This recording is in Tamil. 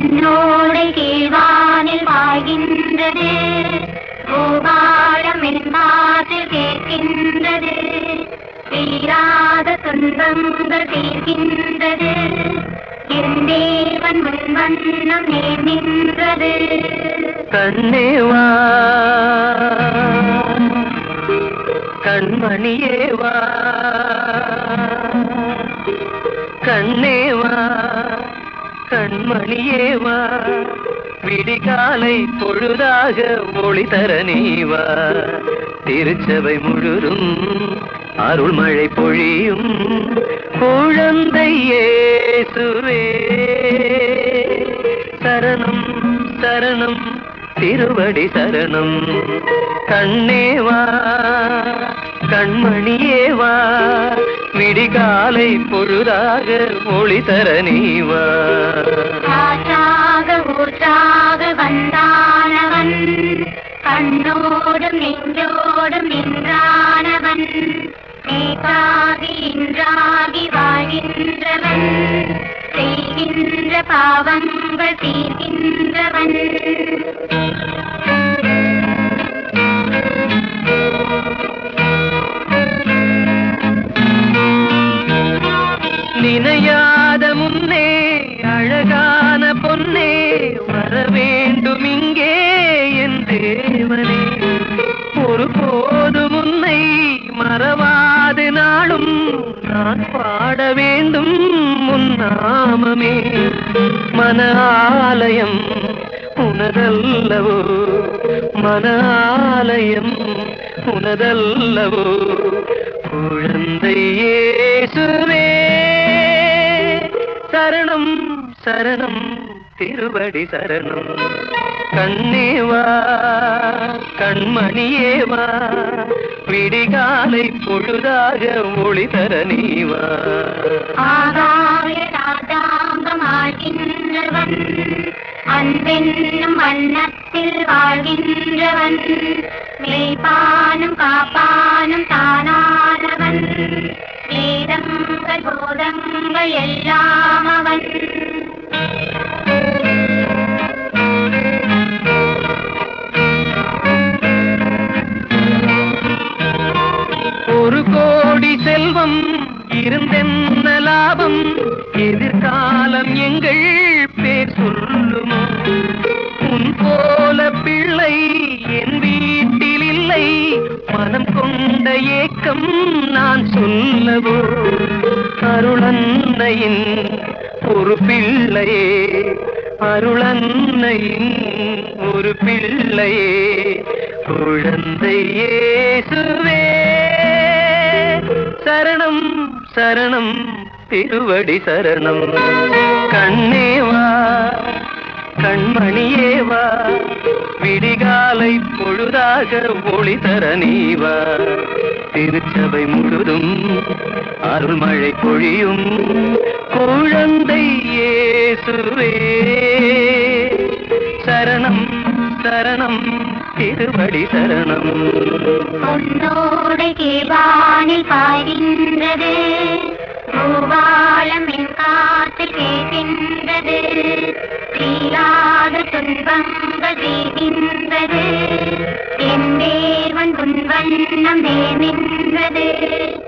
பொன்னோடை கீழ்வானில் பாய்கின்றது பூபாலம் என் காதில் கேட்கின்றது தீராத துன்பங்கள் தீர்க்கின்றது என் தேவன் முன் வண்ணம் நேர் நின்றது கண்ணேவா கண்மணியேவா கண்ணேவா கண்மணியேவா விடிகாலை பொழுதாக ஒளி தர நீவா திருச்சபை முழுதும் அருள்மழை பொழியும் குழந்தை இயேசுவே சரணம் சரணம் திருவடி சரணம் கண்ணேவா கண்மணியேவா விடிகாலை பொழுதாக ஒளி தர நீவா காற்றாக ஊற்றாக வந்தானவன் கண்ணோடும் நெஞ்சோடும் நின்றானவன் நேகாகி இன்றாகி வாழ்கின்றவன் செய்கின்ற பாவங்கள் தீர்க்கின்றவன் நினையாத முன்னே அழகான பொன்னே வர வேண்டும் இங்கே என் தேவனே ஒரு போது முன்னை மறவாது நாளும் நான் பாட வேண்டும் முன்னாமமே மன ஆலயம் உனதல்லவோ மன ஆலயம் உனதல்லவோ குழந்தை இயேசுவே சரணம் சரணம் திருவடி சரணம் கண்ணேவா கண்மணியேவா விடிகாலை பொழுதாக ஒளி தர நீவா ஆகாய ராஜாங்கம் ஆழ்கின்றவன் அன்பென்னும் வண்ணத்தில் வாழ்கின்றவன் மேய்ப்பானும் காப்பானும் தானானவன் வேதங்கள் போதங்கள் எல்லாம் அவன் ஒரு கோடி செல்வம் இருந்தென்ன லாபம் எதிர்காலம் எங்கள் பேர் சொல்லுமோ உன் போல பிள்ளை என் வீட்டில் இல்லை மனம் கொண்ட ஏக்கம் நான் சொல்லவோ அருளன்னையின் ஒரு பிள்ளையே அருளன்னையின் ஒரு பிள்ளையே குழந்தை இயேசுவே சரணம் சரணம் திருவடி சரணம் கண்ணேவா கண்மணியேவா விடிகாலை பொழுதாக ஒளி தர நீவா திருச்சபை முழுதும் அருள்மழை பொழியும் குழந்தை இயேசுவே சரணம் சரணம் திருவடி சரணம் பொன்னோடை கீழ்வானில் பாய்கின்றது பூவாளம் என் காற்றில் கேட்கின்றது தீராத துன்பங்கள் தீர்கின்றது என் தேவன் உன் வண்ணம் நேர் நின்றது